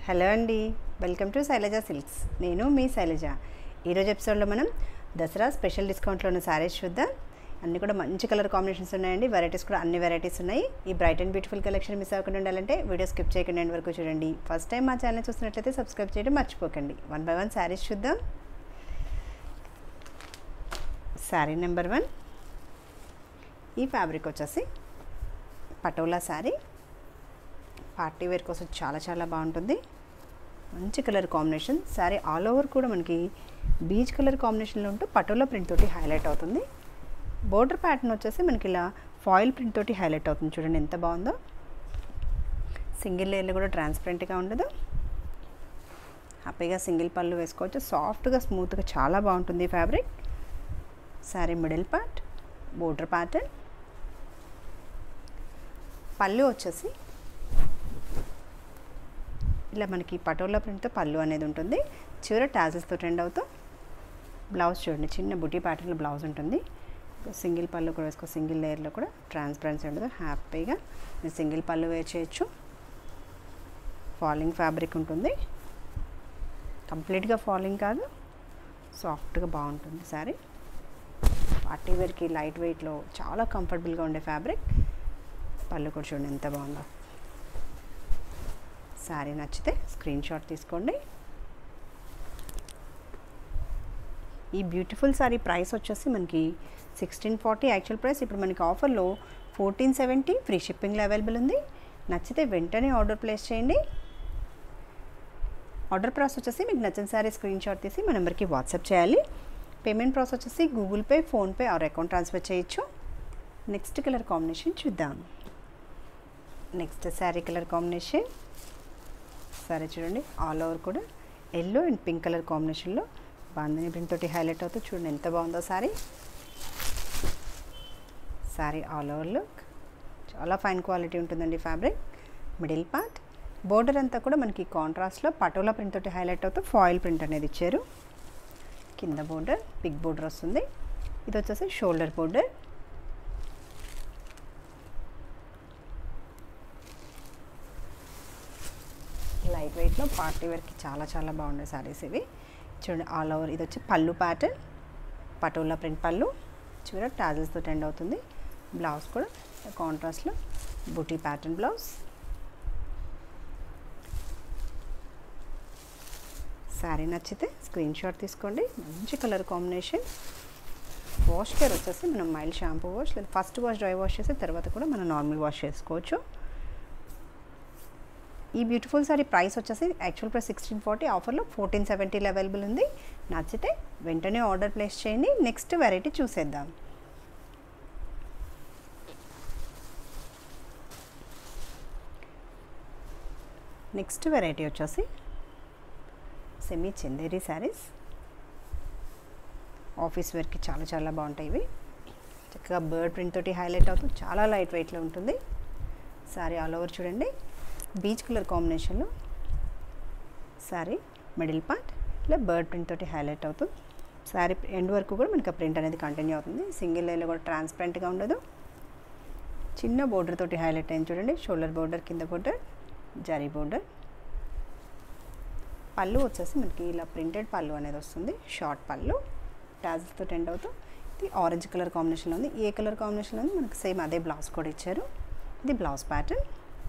hello అండి welcome to Shailaja silks నేను మీ శైలజ ఈరోజు ఎపిసోడ్లో మనం దసరా స్పెషల్ డిస్కౌంట్లో ఉన్న శారీస్ చూద్దాం అన్నీ కూడా మంచి కలర్ కాంబినేషన్స్ ఉన్నాయండి వెరైటీస్ కూడా అన్ని వెరైటీస్ ఉన్నాయి ఈ bright and beautiful collection miss అవ్వకుండా ఉండాలంటే వీడియో స్కిప్ చేయకుండా ఎండ్ వరకు చూడండి ఫస్ట్ టైం మా ఛానల్ చూస్తున్నట్లయితే సబ్స్క్రైబ్ చేయడం మర్చిపోకండి వన్ బై వన్ శారీస్ చూద్దాం శారీ నెంబర్ వన్ ఈ ఫ్యాబ్రిక్ వచ్చేసి పటోలా శారీ పార్టీ వేర్ కోసం చాలా చాలా బాగుంటుంది మంచి colour combination sari all over కూడా మనకి బీచ్ కలర్ కాంబినేషన్లో ఉంటూ పటోలా ప్రింట్ తోటి హైలైట్ అవుతుంది బోర్డర్ ప్యాటర్న్ వచ్చేసి మనకి ఇలా ఫాయిల్ ప్రింట్ తోటి హైలైట్ అవుతుంది చూడండి ఎంత బాగుందో సింగిల్ లేయర్లో కూడా ట్రాన్స్పరెంట్గా ఉండదు హ్యాపీగా సింగిల్ పళ్ళు వేసుకోవచ్చు సాఫ్ట్గా స్మూత్గా చాలా బాగుంటుంది fabric sari middle part border pattern pallu వచ్చేసి ఇలా మనకి పటోలా ప్రింట్తో పళ్ళు అనేది ఉంటుంది చివర టాజెస్తో ట్రెండ్ అవుతూ బ్లౌజ్ చూడండి చిన్న బుటీ ప్యాటర్న్లో బ్లౌజ్ ఉంటుంది సింగిల్ పళ్ళు కూడా వేసుకో సింగిల్ లేయర్లో కూడా ట్రాన్స్పరెన్సీ ఉండదు హ్యాపీగా మీరు సింగిల్ పళ్ళు వేర్ చేయొచ్చు ఫాలింగ్ ఫ్యాబ్రిక్ ఉంటుంది కంప్లీట్గా ఫాలింగ్ కాదు సాఫ్ట్గా బాగుంటుంది సారీ పార్టీ వేర్కి లైట్ వెయిట్లో చాలా కంఫర్టబుల్గా ఉండే ఫ్యాబ్రిక్ పళ్ళు కూడా చూడండి ఎంత బాగుందో శారీ నచ్చితే స్క్రీన్ షాట్ తీసుకోండి ఈ బ్యూటిఫుల్ శారీ ప్రైస్ వచ్చేసి మనకి సిక్స్టీన్ ఫార్టీ యాక్చువల్ ప్రైస్ ఇప్పుడు మనకి ఆఫర్లో ఫోర్టీన్ సెవెంటీ ఫ్రీ షిప్పింగ్లో అవైలబుల్ ఉంది నచ్చితే వెంటనే ఆర్డర్ ప్లేస్ చేయండి ఆర్డర్ ప్రాసెస్ వచ్చేసి మీకు నచ్చిన శారీ స్క్రీన్ షాట్ తీసి మా నెంబర్కి వాట్సాప్ చేయాలి పేమెంట్ ప్రాసెస్ వచ్చేసి Google Pay PhonePe or account transfer చేయొచ్చు నెక్స్ట్ కలర్ కాంబినేషన్ చూద్దాం నెక్స్ట్ శారీ కలర్ కాంబినేషన్ సరే చూడండి ఆల్ ఓవర్ కూడా ఎల్లో అండ్ పింక్ కలర్ కాంబినేషన్లో బాందని ప్రింట్ తోటి హైలైట్ అవుతూ చూడండి ఎంత బాగుందో sari sari all over look చాలా ఫైన్ క్వాలిటీ ఉంటుందండి ఫ్యాబ్రిక్ మిడిల్ పార్ట్ బోర్డర్ అంతా కూడా మనకి కాంట్రాస్ట్లో పటోలా ప్రింట్ తోటి హైలైట్ అవుతూ ఫాయిల్ ప్రింట్ అనేది ఇచ్చారు కింద బోర్డర్ బిగ్ బోర్డర్ వస్తుంది ఇది వచ్చేసి షోల్డర్ బోర్డర్ లైట్ వెయిట్లో పార్టీ వేర్కి చాలా చాలా బాగుండే సారీస్ ఇవి చూడండి ఆల్ ఓవర్ ఇది వచ్చి పళ్ళు ప్యాటర్న్ పటోలా ప్రింట్ పళ్ళు చివర టాజల్స్తో టెండ్ అవుతుంది బ్లౌజ్ కూడా కాంట్రాస్ట్లో బుటీ ప్యాటర్న్ బ్లౌజ్ శారీ నచ్చితే స్క్రీన్ షాట్ తీసుకోండి మంచి కలర్ కాంబినేషన్ వాష్ కేర్ వచ్చేసి మనం మైల్డ్ షాంపూ వాష్ లేదా ఫస్ట్ వాష్ డ్రై వాష్ చేసి తర్వాత కూడా మనం నార్మల్ వాష్ చేసుకోవచ్చు ఈ బ్యూటిఫుల్ సారీ ప్రైస్ వచ్చేసి యాక్చువల్ ప్రైస్ సిక్స్టీన్ ఫార్టీ ఆఫర్లో ఫోర్టీన్ సెవెంటీలో అవైలబుల్ ఉంది నచ్చితే వెంటనే ఆర్డర్ ప్లేస్ చేయండి నెక్స్ట్ వెరైటీ చూసేద్దాం నెక్స్ట్ వెరైటీ వచ్చేసి సెమీ చందేరి శారీస్ ఆఫీస్ వేర్కి చాలా చాలా బాగుంటాయి ఇవి చక్కగా బర్డ్ ప్రింట్ తోటి హైలైట్ అవుతూ చాలా లైట్ వెయిట్లో ఉంటుంది శారీ ఆల్ ఓవర్ చూడండి బీచ్ కలర్ కాంబినేషన్లో శారీ మిడిల్ పార్ట్ ఇలా బర్డ్ ప్రింట్ తోటి హైలైట్ అవుతూ శారీ ఎండ్ వరకు కూడా మనకి ఆ ప్రింట్ అనేది కంటిన్యూ అవుతుంది సింగిల్ లైన్లో కూడా ట్రాన్స్పరెంట్గా ఉండదు చిన్న బోర్డర్ తోటి హైలైట్ అయింది చూడండి షోల్డర్ బోర్డర్ కింద బోర్డర్ జరీ బోర్డర్ పళ్ళు వచ్చేసి మనకి ఇలా ప్రింటెడ్ పళ్ళు అనేది వస్తుంది షార్ట్ పళ్ళు టాజల్స్తో టెండ్ అవుతూ ఇది ఆరెంజ్ కలర్ కాంబినేషన్లో ఉంది ఏ కలర్ కాంబినేషన్లో ఉంది మనకి సేమ్ అదే బ్లౌజ్ కూడా ఇచ్చారు ఇది బ్లౌజ్ ప్యాటర్న్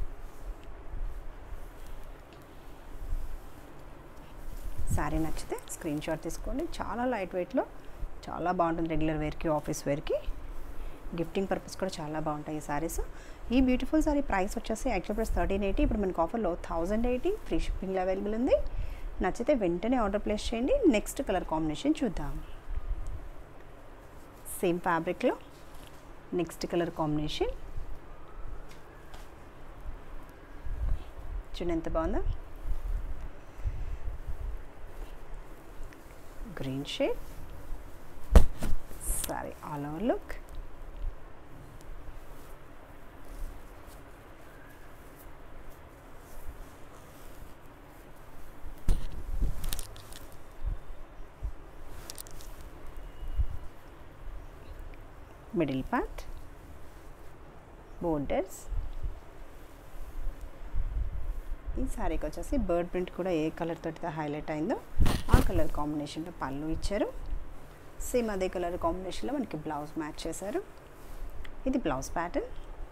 శారీ నచ్చితే స్క్రీన్ షాట్ తీసుకోండి చాలా లైట్ వెయిట్లో చాలా బాగుంటుంది రెగ్యులర్ వేర్కి ఆఫీస్ వేర్కి గిఫ్టింగ్ పర్పస్ కూడా చాలా బాగుంటాయి ఈ శారీస్ ఈ బ్యూటిఫుల్ శారీ ప్రైస్ వచ్చేసి యాక్చువల్ ప్రైస్ థర్టీన్ ఎయిటీ ఇప్పుడు మనకు ఆఫర్లో థౌజండ్ ఎయిటీ ఫ్రీ షిప్పింగ్లో అవైలబుల్ ఉంది నచ్చితే వెంటనే ఆర్డర్ ప్లేస్ చేయండి నెక్స్ట్ కలర్ కాంబినేషన్ చూద్దాం సేమ్ ఫ్యాబ్రిక్లో నెక్స్ట్ కలర్ కాంబినేషన్ చూడండి ఎంత బాగుందా green shade sari all over look middle part borders ఈ శారీకి వచ్చేసి బర్డ్ ప్రింట్ కూడా ఏ కలర్ తోటి హైలైట్ అయిందో ఆ కలర్ కాంబినేషన్లో పళ్ళు ఇచ్చారు సేమ్ అదే కలర్ కాంబినేషన్లో మనకి బ్లౌజ్ మ్యాచ్ చేశారు ఇది బ్లౌజ్ ప్యాటర్న్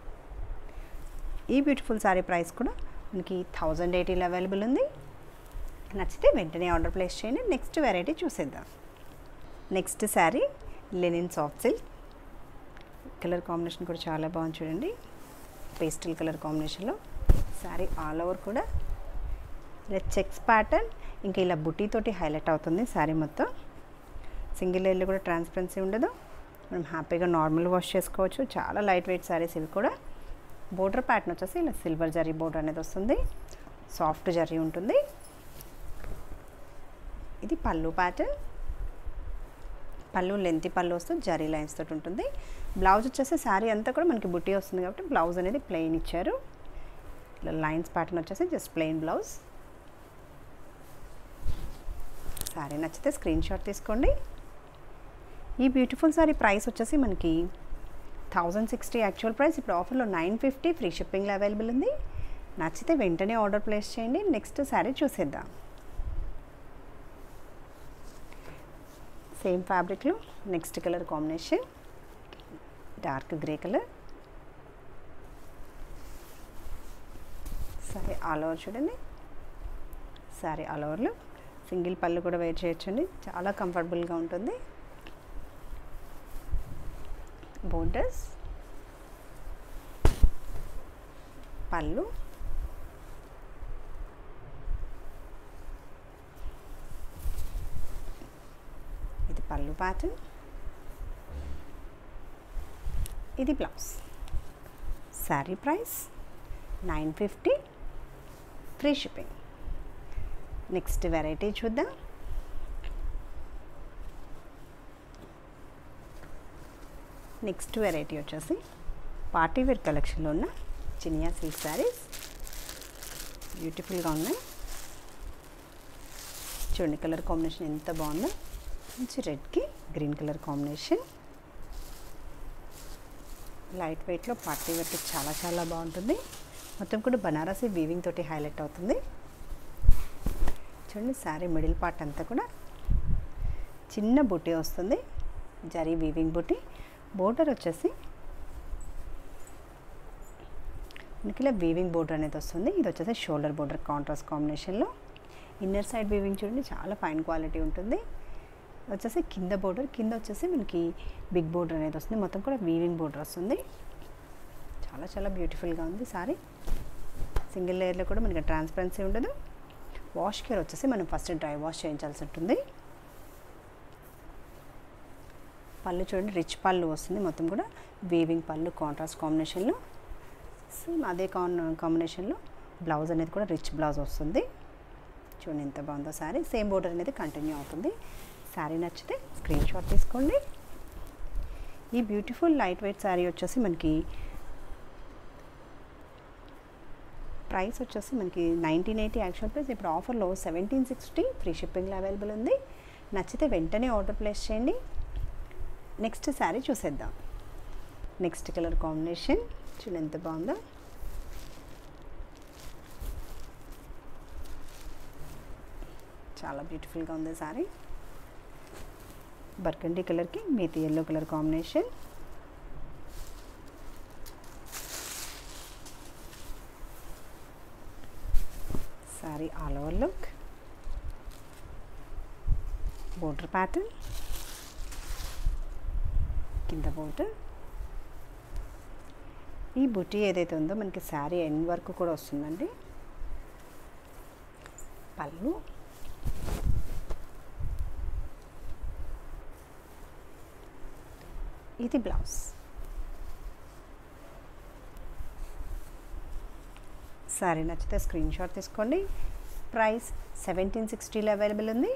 ఈ బ్యూటిఫుల్ శారీ ప్రైస్ కూడా మనకి థౌజండ్ ఎయిటీలో అవైలబుల్ ఉంది నచ్చితే వెంటనే ఆర్డర్ ప్లేస్ చేయండి నెక్స్ట్ వెరైటీ చూసేద్దాం next sari linen soft silk colour combination కూడా చాలా బాగుంది చూడండి పేస్టల్ కలర్ కాంబినేషన్లో శారీ ఆల్ ఓవర్ కూడా ఇలా చెక్స్ ప్యాటర్న్ ఇంకా ఇలా బుటీతోటి హైలైట్ అవుతుంది శారీ మొత్తం సింగిల్ లేయర్లో కూడా ట్రాన్స్పరెన్సీ ఉండదు మనం హ్యాపీగా నార్మల్ వాష్ చేసుకోవచ్చు చాలా లైట్ వెయిట్ శారీస్ ఇవి కూడా బోర్డర్ ప్యాటర్న్ వచ్చేసి ఇలా సిల్వర్ జరీ బోర్డర్ అనేది వస్తుంది సాఫ్ట్ జరీ ఉంటుంది ఇది పళ్ళు ప్యాటర్న్ పళ్ళు లెంతి పళ్ళు వస్తూ జరీ లైన్స్ తోటి ఉంటుంది బ్లౌజ్ వచ్చేసి శారీ అంతా కూడా మనకి బుట్టి వస్తుంది కాబట్టి బ్లౌజ్ అనేది ప్లెయిన్ ఇచ్చారు ఇలా లైన్స్ ప్యాటర్న్ వచ్చేసి జస్ట్ ప్లెయిన్ బ్లౌజ్ శారీ నచ్చితే స్క్రీన్ షాట్ తీసుకోండి ఈ బ్యూటిఫుల్ శారీ ప్రైస్ వచ్చేసి మనకి థౌజండ్ సిక్స్టీ యాక్చువల్ ప్రైస్ ఇప్పుడు ఆఫర్లో నైన్ ఫిఫ్టీ ఫ్రీ షిప్పింగ్లో అవైలబుల్ ఉంది నచ్చితే వెంటనే ఆర్డర్ ప్లేస్ చేయండి నెక్స్ట్ శారీ చూసేద్దాం సేమ్ ఫ్యాబ్రిక్లో next colour combination dark grey colour sari all over చూడండి సారీ ఆల్ ఓవర్లో సింగిల్ పళ్ళు కూడా వేర్ చేయొచ్చండి చాలా కంఫర్టబుల్గా ఉంటుంది బోర్డర్స్ పళ్ళు ఇది పళ్ళు ప్యాటర్న్ ఇది blouse sari price nine fifty free shipping next variety చూద్దాం నెక్స్ట్ వెరైటీ వచ్చేసి పార్టీ వేర్ కలెక్షన్లో ఉన్న చినియా సిల్క్ శారీస్ బ్యూటిఫుల్గా ఉన్నాయి చూడండి కలర్ కాంబినేషన్ ఎంత బాగుందో మంచి రెడ్కి గ్రీన్ కలర్ కాంబినేషన్ లైట్ వెయిట్లో పార్టీ వేర్కి చాలా చాలా బాగుంటుంది మొత్తం కూడా బనారసి వీవింగ్ తోటి హైలైట్ అవుతుంది చూడండి శారీ మిడిల్ పార్ట్ అంతా కూడా చిన్న బుట్టి వస్తుంది జరీ వీవింగ్ బుట్టి బోర్డర్ వచ్చేసి మనకి ఇలా వీవింగ్ బోర్డర్ అనేది వస్తుంది ఇది వచ్చేసి షోల్డర్ బోర్డర్ కాంట్రాస్ట్ కాంబినేషన్లో ఇన్నర్ సైడ్ వీవింగ్ చూడండి చాలా ఫైన్ క్వాలిటీ ఉంటుంది వచ్చేసి కింద బోర్డర్ కింద వచ్చేసి మనకి బిగ్ బోర్డర్ అనేది వస్తుంది మొత్తం కూడా వీవింగ్ బోర్డర్ వస్తుంది చాలా చాలా బ్యూటిఫుల్గా ఉంది సారీ సింగిల్ లేయర్లో కూడా మనకి ట్రాన్స్పరెన్సీ ఉండదు వాష్ కేర్ వచ్చేసి మనం ఫస్ట్ డ్రై వాష్ చేయించాల్సి ఉంటుంది పళ్ళు చూడండి రిచ్ పళ్ళు వస్తుంది మొత్తం కూడా వీవింగ్ పళ్ళు కాంట్రాస్ట్ కాంబినేషన్లో సేమ్ అదే కాన్ కాంబినేషన్లో బ్లౌజ్ అనేది కూడా రిచ్ బ్లౌజ్ వస్తుంది చూడండి ఎంత బాగుందో శారీ సేమ్ బోర్డర్ అనేది కంటిన్యూ అవుతుంది శారీ నచ్చితే స్క్రీన్ షాట్ తీసుకోండి ఈ బ్యూటిఫుల్ లైట్ వెయిట్ శారీ వచ్చేసి మనకి ప్రైస్ వచ్చేసి మనకి నైన్టీన్ ఎయిటీ యాక్చువల్ ప్రైస్ ఇప్పుడు ఆఫర్లో సెవెంటీన్ సిక్స్టీ ఫ్రీ షిప్పింగ్లో అవైలబుల్ ఉంది నచ్చితే వెంటనే ఆర్డర్ ప్లేస్ చేయండి నెక్స్ట్ శారీ చూసేద్దాం నెక్స్ట్ కలర్ కాంబినేషన్ చూడండి ఎంత బాగుందో చాలా బ్యూటిఫుల్గా ఉంది శారీ బర్కండి కలర్కి మీతి yellow colour combination sari all over look border pattern కింద బోర్డర్ ఈ బుటీ ఏదైతే ఉందో మనకి శారీ ఎండ్ వరకు కూడా వస్తుందండి పళ్ళు ఇది బ్లౌజ్ సారీ నచ్చితే స్క్రీన్ షాట్ తీసుకోండి ప్రైస్ సెవెంటీన్ సిక్స్టీలో అవైలబుల్ ఉంది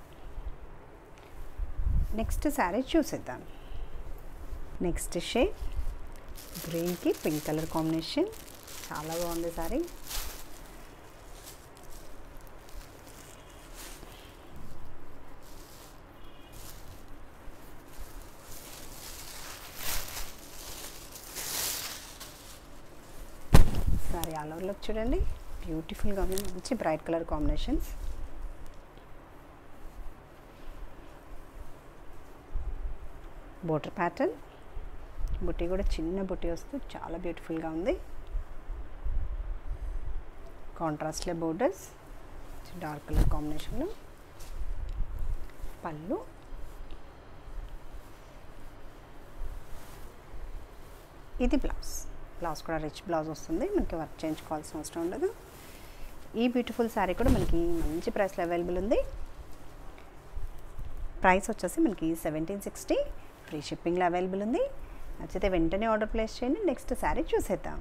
నెక్స్ట్ శారీ చూసేద్దాం నెక్స్ట్ షేడ్ గ్రీన్కి పింక్ కలర్ కాంబినేషన్ చాలా బాగుంది sari sari all over look చూడండి బ్యూటిఫుల్గా ఉంది మంచి bright colour combinations border pattern buti కూడా చిన్న బుట్టి వస్తూ చాలా బ్యూటిఫుల్గా ఉంది కాంట్రాస్ట్లే బోర్డర్స్ డార్క్ కలర్ కాంబినేషన్లో పళ్ళు ఇది బ్లౌజ్ బ్లౌజ్ కూడా రిచ్ బ్లౌజ్ వస్తుంది మనకి వర్క్ చేయించుకోవాల్సిన అవసరం ఉండదు ఈ బ్యూటిఫుల్ శారీ కూడా మనకి మంచి ప్రైస్లో అవైలబుల్ ఉంది ప్రైస్ వచ్చేసి మనకి సెవెంటీన్ సిక్స్టీ ఫ్రీ షిప్పింగ్లో అవైలబుల్ ఉంది నచ్చితే వెంటనే ఆర్డర్ ప్లేస్ చేయండి నెక్స్ట్ శారీ చూసేద్దాం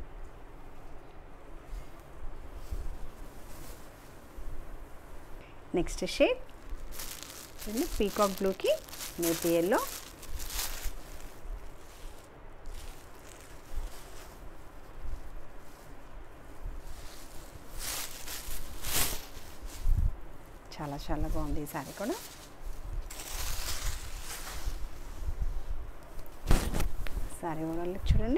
నెక్స్ట్ షేడ్ పీకాక్ బ్లూకి నేతి ఎల్లో చాలా చాలా బాగుంది ఈ శారీ కూడా శారీ ఓవరాల్ చూడండి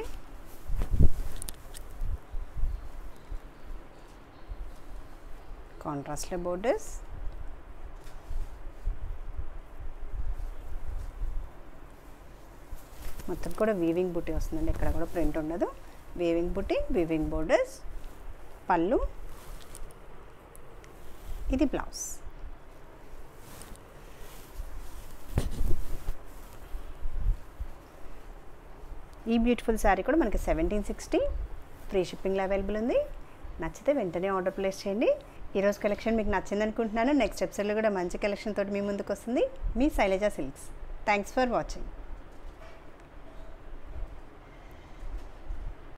కాంట్రాస్ట్లో బోర్డర్స్ మొత్తం కూడా వీవింగ్ బుట్టి వస్తుందండి ఎక్కడ కూడా ప్రింట్ ఉండదు వీవింగ్ బుట్టి వీవింగ్ బోర్డర్స్ పళ్ళు ఇది బ్లౌజ్ ఈ బ్యూటిఫుల్ శారీ కూడా మనకి సెవెంటీన్ సిక్స్టీ ఫ్రీ షిప్పింగ్లో అవైలబుల్ ఉంది నచ్చితే వెంటనే ఆర్డర్ ప్లేస్ చేయండి ఈరోజు కలెక్షన్ మీకు నచ్చింది అనుకుంటున్నాను నెక్స్ట్ ఎపిసోడ్లో కూడా మంచి కలెక్షన్ తోటి మీ ముందుకు వస్తుంది మీ Sailaja Silks thanks for watching